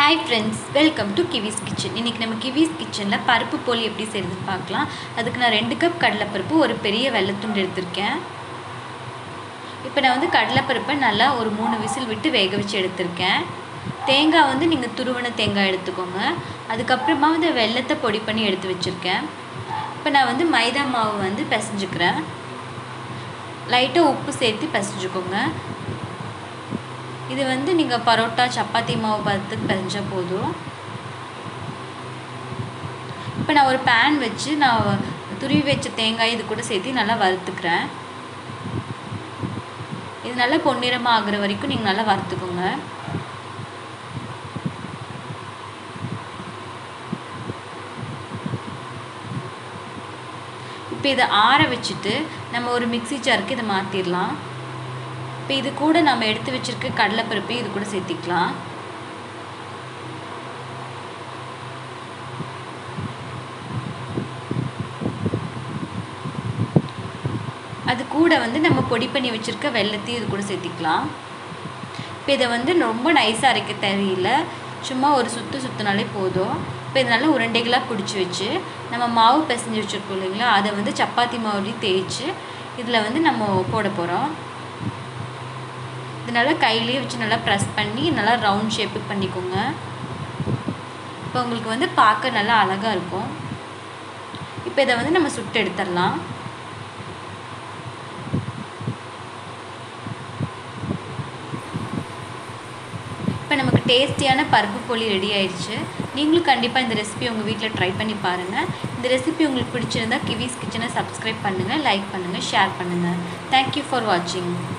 hi friends welcome to Kiwi's kitchen இன்றைக்கி நம்ம கிவிஸ் கிச்சனில் பருப்பு போலி எப்படி செய்கிறதுன்னு பார்க்கலாம் அதுக்கு நான் ரெண்டு கப் கடலைப்பருப்பு ஒரு பெரிய வெள்ளத்துண்டு எடுத்திருக்கேன் இப்போ நான் வந்து கடலைப்பருப்பை நல்லா ஒரு மூணு விசில் விட்டு வேக வச்சு எடுத்திருக்கேன் தேங்காய் வந்து நீங்கள் துருவன தேங்காய் எடுத்துக்கோங்க அதுக்கப்புறமா வந்து வெள்ளத்தை பொடி பண்ணி எடுத்து வச்சுருக்கேன் இப்போ நான் வந்து மைதா மாவு வந்து பிசைஞ்சுக்கிறேன் லைட்டாக உப்பு சேர்த்து பிசைஞ்சுக்கோங்க இது வந்து நீங்கள் பரோட்டா சப்பாத்தி மாவு பதத்துக்கு பிசைஞ்சா போதும் இப்போ நான் ஒரு பேன் வச்சு நான் துருவி வச்ச தேங்காய் இது கூட சேர்த்து நல்லா வறுத்துக்கிறேன் இது நல்லா பொன்னிறமாக ஆகுற வரைக்கும் நீங்கள் நல்லா வறுத்துக்கோங்க இப்போ இதை ஆற வச்சுட்டு நம்ம ஒரு மிக்சி ஜாருக்கு இதை மாற்றிடலாம் இப்போ இது கூட நம்ம எடுத்து வச்சுருக்க கடலைப்பருப்பையும் இது கூட சேர்த்திக்கலாம் அது கூட வந்து நம்ம பொடி பண்ணி வச்சுருக்க வெள்ளத்தையும் இது கூட சேர்த்திக்கலாம் இப்போ இதை வந்து ரொம்ப நைஸாக அரைக்க தேவையில்லை சும்மா ஒரு சுற்று சுற்றினாலே போதும் இப்போ இது நல்லா உருண்டைகளாக பிடிச்சி வச்சு நம்ம மாவு பிசைஞ்சு வச்சுருக்கோம் இல்லைங்களா அதை வந்து சப்பாத்தி மாவுலேயே தேய்ச்சி இதில் வந்து நம்ம போட போகிறோம் இது நல்லா கையிலேயே வச்சு நல்லா ப்ரெஸ் பண்ணி நல்லா ரவுண்ட் ஷேப்புக்கு பண்ணிக்கோங்க இப்போ உங்களுக்கு வந்து பார்க்க நல்லா அழகாக இருக்கும் இப்போ இதை வந்து நம்ம சுட்டு எடுத்துடலாம் இப்போ நமக்கு டேஸ்டியான பருப்பு போலி ரெடி ஆயிடுச்சு நீங்களும் கண்டிப்பாக இந்த ரெசிபி உங்கள் வீட்டில் ட்ரை பண்ணி பாருங்கள் இந்த ரெசிபி உங்களுக்கு பிடிச்சிருந்தா கிவிஸ் கிச்சனை சப்ஸ்கிரைப் பண்ணுங்கள் லைக் பண்ணுங்கள் ஷேர் பண்ணுங்கள் தேங்க்யூ ஃபார் வாட்சிங்